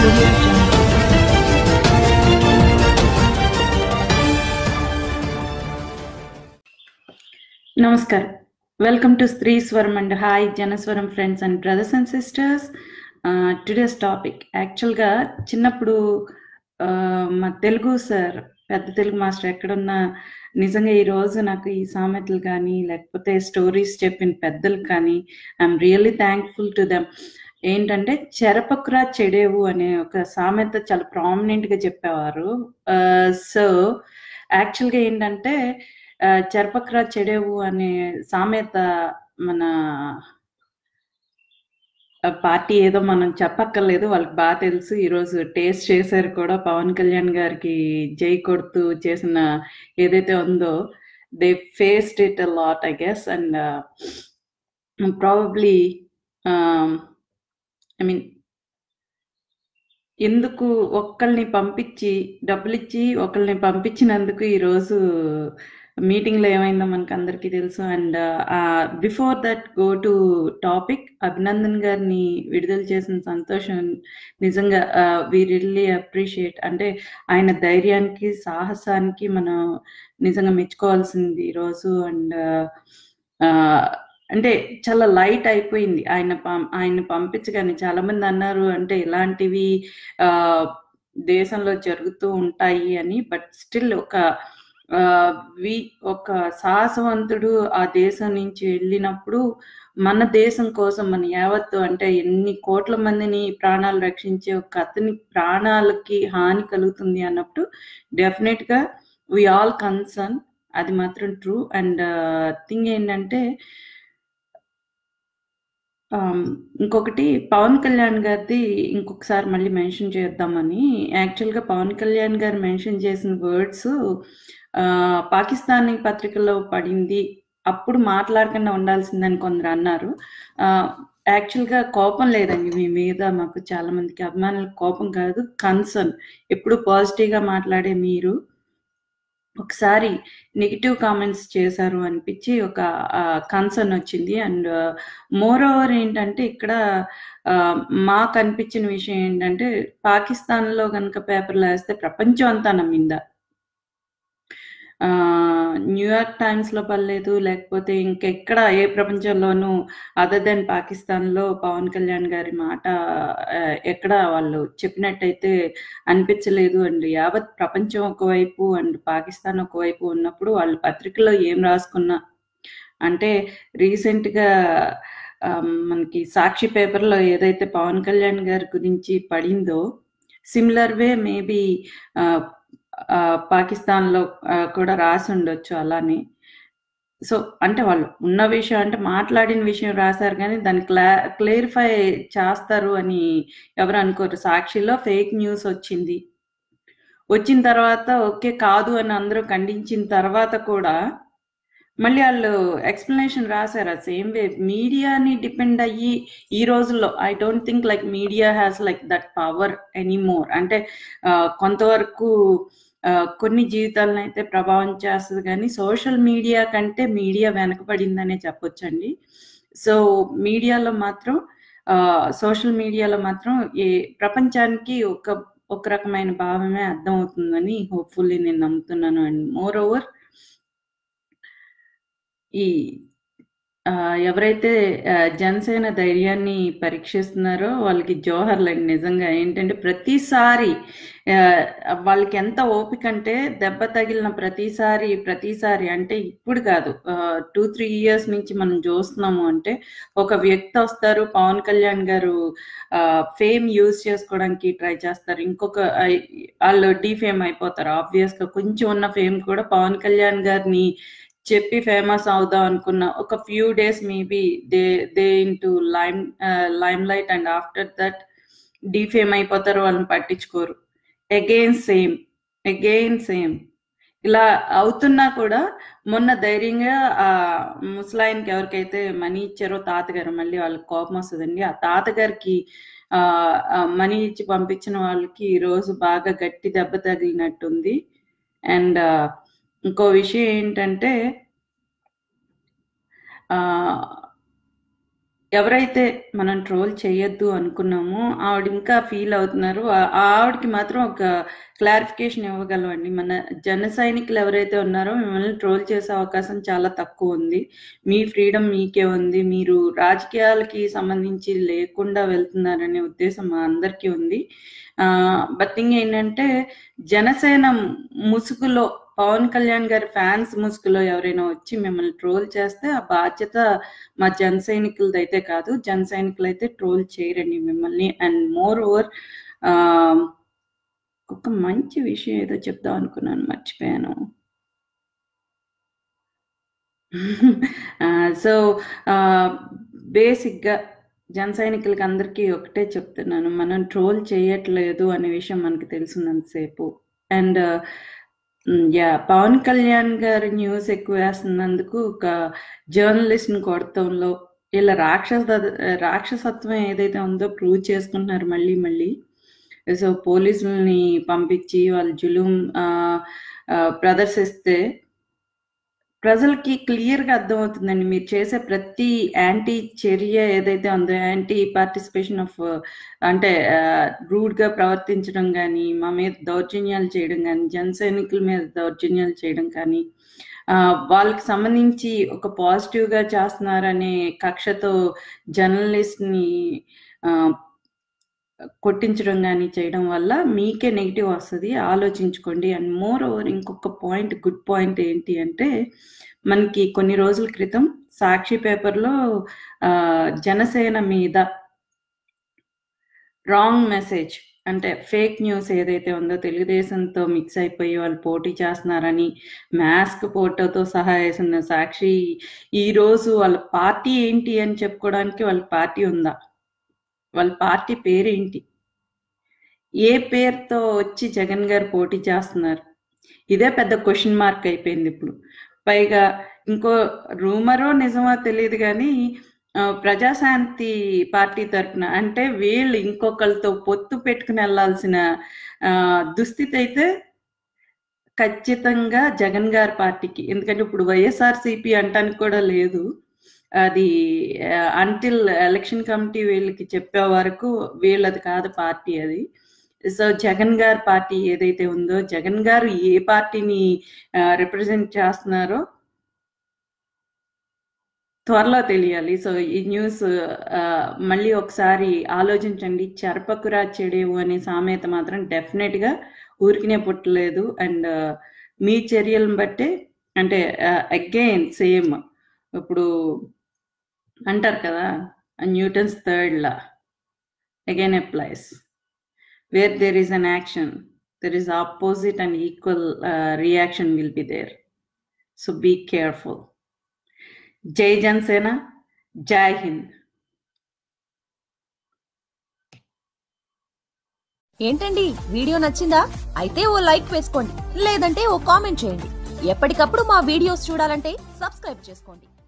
audio jungle. నమస్కారం welcome to Stree Swaram and hi Janaswaram friends and brothers and sisters today's topic యాక్చువల్గా చిన్నప్పుడు ఆ, మా తెలుగు సార్ పెద్ద తెలుగు మాస్టర్ ఎక్కడున్నా నిజంగా ఈ రోజు నాకు ఈ సామెతలు కానీ లేకపోతే స్టోరీస్ చెప్పిన పెద్దలు కానీ I'm really thankful to them ఏంటంటే చెరపకురా చెడేవు అనే ఒక సామెత చాలా ప్రామినెంట్ గా చెప్పేవారు సో యాక్చువల్గా ఏంటంటే ఆ, చెరపకురా చెడేవు అనే సామెత మన ఆ పార్టీ ఏదో మనం చెప్పక్కర్లేదు వాళ్ళకి బాగా తెలుసు ఈరోజు టేస్ట్ చేశారు కూడా పవన్ కళ్యాణ్ గారికి జై కొడుతూ చేసిన ఏదైతే ఉందో they faced it a lot I guess and probably I mean ఎందుకు ఒక్కళ్ళని పంపించి డబ్బులు ఇచ్చి ఒకళ్ళని పంపించినందుకు ఈరోజు మీటింగ్లో ఏమైందో మనకు అందరికీ తెలుసు and before that go to topic Abhinandan గారిని విడుదల చేసిన సంతోషం నిజంగా వి రియల్లీ అప్రిషియేట్ అంటే ఆయన ధైర్యానికి సాహసానికి మనం నిజంగా మెచ్చుకోవాల్సింది ఈరోజు అండ్ అంటే చాలా లైట్ అయిపోయింది ఆయన పం ఆయన పంపించగానే చాలా మంది అన్నారు అంటే ఇలాంటివి ఆ, దేశంలో జరుగుతూ ఉంటాయి అని బట్ స్టిల్ ఒక ఆ, వి ఒక సాహసవంతుడు ఆ దేశం నుంచి వెళ్ళినప్పుడు మన దేశం కోసం మన యావత్తు అంటే ఎన్ని కోట్ల మందిని ప్రాణాలు రక్షించే ఒక అతని ప్రాణాలకి హాని కలుగుతుంది అన్నప్పుడు డెఫినెట్ గా వి ఆల్ కన్సర్న్ అది మాత్రం ట్రూ అండ్ థింగ్ ఏంటంటే ఆమ్, ఇంకొకటి పవన్ కళ్యాణ్ గారిది ఇంకొకసారి మళ్ళీ మెన్షన్ చేద్దామని యాక్చువల్గా పవన్ కళ్యాణ్ గారు మెన్షన్ చేసిన వర్డ్స్ పాకిస్తానీ పత్రికలో పడింది అప్పుడు మాట్లాడకుండా ఉండాల్సిందని కొందరు అన్నారు ఆ, యాక్చువల్గా కోపం లేదండి మీ మీద మాకు చాలా మందికి అభిమానులకు కోపం కాదు కన్సర్న్ ఎప్పుడు పాజిటివ్గా మాట్లాడే మీరు ఒకసారి నెగిటివ్ కామెంట్స్ చేశారు అనిపించి ఒక కన్సర్న్ వచ్చింది అండ్ మోర్ ఓవర్ ఏంటంటే ఇక్కడ ఆ, మాకు అనిపించిన విషయం ఏంటంటే పాకిస్తాన్లో కనుక పేపర్లు వేస్తే ప్రపంచం అంతా నమ్మిందా ఆ, న్యూయార్క్ టైమ్స్ లో పర్లేదు లేకపోతే ఇంకెక్కడ ఏ ప్రపంచంలోనూ అదర్ దెన్ పాకిస్తాన్లో పవన్ కళ్యాణ్ గారి మాట ఆ, ఎక్కడ వాళ్ళు చెప్పినట్టయితే అనిపించలేదు అండ్ యావత్ ప్రపంచం ఒకవైపు అండ్ పాకిస్తాన్ ఒకవైపు ఉన్నప్పుడు వాళ్ళు పత్రికలో ఏం రాసుకున్నా అంటే రీసెంట్ గా ఆ, మనకి సాక్షి పేపర్లో ఏదైతే పవన్ కళ్యాణ్ గారి గురించి పడిందో సిమిలర్ వే మేబీ పాకిస్తాన్లో ఆ, కూడా రాసి ఉండొచ్చు అలానే సో అంటే వాళ్ళు ఉన్న విషయం అంటే మాట్లాడిన విషయం రాశారు కానీ దాన్ని క్లా క్లియరిఫై చేస్తారు అని ఎవరు అనుకోరు సాక్షిలో ఫేక్ న్యూస్ వచ్చింది వచ్చిన తర్వాత ఓకే కాదు అని అందరూ ఖండించిన తర్వాత కూడా మళ్ళీ వాళ్ళు ఎక్స్ప్లెనేషన్ రాశారు సేమ్ వే మీడియాని డిపెండ్ అయ్యి ఈ రోజుల్లో I don't think like media has like that power anymore అంటే ఆ, కొంతవరకు ఆ, కొన్ని జీవితాలను అయితే ప్రభావం చేస్తుంది కానీ సోషల్ మీడియా కంటే మీడియా వెనకబడిందనే చెప్పొచ్చండి సో మీడియాలో మాత్రం సోషల్ మీడియాలో మాత్రం ఏ ప్రపంచానికి ఒక ఒక రకమైన భావమే అర్థమవుతుందని హోప్ఫుల్లీ నేను నమ్ముతున్నాను అండ్ మోర్ ఓవర్ ఈ ఆ, ఎవరైతే ఆ, జనసేన ధైర్యాన్ని పరీక్షిస్తున్నారో వాళ్ళకి జోహర్లండి నిజంగా ఏంటంటే ప్రతిసారి ఆ, వాళ్ళకి ఎంత ఓపిక అంటే దెబ్బ తగిలిన ప్రతిసారి ప్రతిసారి అంటే ఇప్పుడు కాదు టూ త్రీ ఇయర్స్ నుంచి మనం చూస్తున్నాము అంటే ఒక వ్యక్తి వస్తారు పవన్ కళ్యాణ్ గారు ఫేమ్ యూజ్ చేసుకోవడానికి ట్రై చేస్తారు ఇంకొక ఆ, వాళ్ళు డీఫేమ్ అయిపోతారు ఆబ్వియస్ గా కొంచెం ఉన్న ఫేమ్ కూడా పవన్ కళ్యాణ్ గారిని చెప్పి ఫేమస్ అవుదాం అనుకున్న ఒక few days maybe they they into lime limelight and after that defame అయిపోతారు వాళ్ళని పట్టించుకోరు అగైన్ సేమ్ అగైన్ సేమ్ ఇలా అవుతున్నా కూడా మొన్న ధైర్యంగా ఆ ముసలాయనకి ఎవరికైతే మనీ ఇచ్చారో తాతగారు మళ్ళీ వాళ్ళకి కోపం వస్తుందండి ఆ తాతగారికి ఆ మనీ ఇచ్చి పంపించిన వాళ్ళకి ఈ రోజు బాగా గట్టి దెబ్బ తగిలినట్టుంది అండ్ ఇంకో విషయం ఏంటంటే ఆ ఎవరైతే మనం ట్రోల్ చేయొద్దు అనుకున్నామో ఆవిడ ఇంకా ఫీల్ అవుతున్నారు ఆ- ఆ ఆవిడకి మాత్రం ఒక క్లారిఫికేషన్ ఇవ్వగలమండి మన జన సైనికులు ఎవరైతే ఉన్నారో మిమ్మల్ని ట్రోల్ చేసే అవకాశం చాలా తక్కువ ఉంది మీ ఫ్రీడమ్ మీకే ఉంది మీరు రాజకీయాలకి సంబంధించి లేకుండా వెళ్తున్నారనే ఉద్దేశం మా అందరికీ ఉంది బట్ థింగ్ ఏంటంటే జనసేన ముసుగులో పవన్ కళ్యాణ్ గారి ఫ్యాన్స్ ముసుగులో ఎవరైనా వచ్చి మిమ్మల్ని ట్రోల్ చేస్తే ఆ బాధ్యత మా జన సైనికులది అయితే కాదు జన సైనికులు అయితే ట్రోల్ చేయరండి మిమ్మల్ని అండ్ మోర్ ఓవర్ ఒక మంచి విషయం ఏదో చెప్దాం అనుకున్నాను మర్చిపోయాను సో బేసిక్గా జన సైనికులకి అందరికీ ఒకటే చెప్తున్నాను మనం ట్రోల్ చేయట్లేదు అనే విషయం మనకు తెలిసినంతసేపు అండ్ యా పవన్ కళ్యాణ్ గారి న్యూస్ ఎక్కువ వేస్తున్నందుకు ఒక జర్నలిస్ట్ని కొడతంలో వీళ్ళ రాక్షస రాక్షసత్వం ఏదైతే ఉందో ప్రూవ్ చేసుకుంటున్నారు మళ్ళీ మళ్ళీ సో పోలీసుల్ని పంపించి వాళ్ళు జులుం ఆ, ఆ, ప్రదర్శిస్తే ప్రజలకి క్లియర్గా అర్థమవుతుందండి మీరు చేసే ప్రతి యాంటీ చర్య ఏదైతే ఉందో యాంటీ పార్టిసిపేషన్ ఆఫ్ అంటే రూడ్గా ప్రవర్తించడం కానీ మా మీద దౌర్జన్యాలు చేయడం కానీ జన సైనికుల మీద దౌర్జన్యాలు చేయడం కానీ ఆ, వాళ్ళకి సంబంధించి ఒక పాజిటివ్గా చేస్తున్నారనే కక్షతో జర్నలిస్ట్ని ఆ, కొట్టించడం కానీ చేయడం వల్ల మీకే నెగిటివ్ వస్తుంది ఆలోచించుకోండి అండ్ మోర్ ఓవర్ ఇంకొక పాయింట్ గుడ్ పాయింట్ ఏంటి అంటే మనకి కొన్ని రోజుల క్రితం సాక్షి పేపర్లో ఆ, జనసేన మీద రాంగ్ మెసేజ్ అంటే ఫేక్ న్యూస్ ఏదైతే ఉందో తెలుగుదేశంతో మిక్స్ అయిపోయి వాళ్ళు పోటీ చేస్తున్నారని మాస్క్ ఫోటోతో సహా వేసిన సాక్షి ఈ రోజు వాళ్ళ పార్టీ ఏంటి అని చెప్పుకోవడానికి వాళ్ళ పార్టీ ఉందా వాళ్ళ పార్టీ పేరేంటి ఏ పేరుతో వచ్చి జగన్ గారు పోటీ చేస్తున్నారు ఇదే పెద్ద క్వశ్చన్ మార్క్ అయిపోయింది ఇప్పుడు పైగా ఇంకో రూమరో నిజమో తెలియదు కానీ ఆ, ప్రజాశాంతి పార్టీ తరపున అంటే వీళ్ళు ఇంకొకరితో పొత్తు పెట్టుకుని వెళ్ళాల్సిన ఆ, దుస్థితి అయితే ఖచ్చితంగా జగన్ గారి పార్టీకి ఎందుకంటే ఇప్పుడు వైఎస్ఆర్సీపీ అంటానికి కూడా లేదు అది అంటిల్ ఎలక్షన్ కమిటీ వీళ్ళకి చెప్పే వరకు వీళ్ళది కాదు పార్టీ అది సో జగన్ గారి పార్టీ ఏదైతే ఉందో జగన్ గారు ఏ పార్టీని రిప్రజెంట్ చేస్తున్నారో త్వరలో తెలియాలి సో ఈ న్యూస్ ఆ, మళ్ళీ ఒకసారి ఆలోచించండి చెరపకురా చెడేవు అనే సామెత మాత్రం డెఫినెట్గా ఊరికినే పుట్టలేదు అండ్ మీ చర్యలను బట్టే అంటే అగైన్ సేమ్ ఇప్పుడు అంటారు కదా Newton's third law again applies where there is an action there is opposite and equal reaction will be there so be careful జై జనసేన జై హింద్ ఏంటండి వీడియో నచ్చిందా అయితే ఓ లైక్ వేసుకోండి లేదంటే ఓ కామెంట్ చేయండి ఎప్పటికప్పుడు మా వీడియోస్ చూడాలంటే సబ్స్క్రైబ్ చేసుకోండి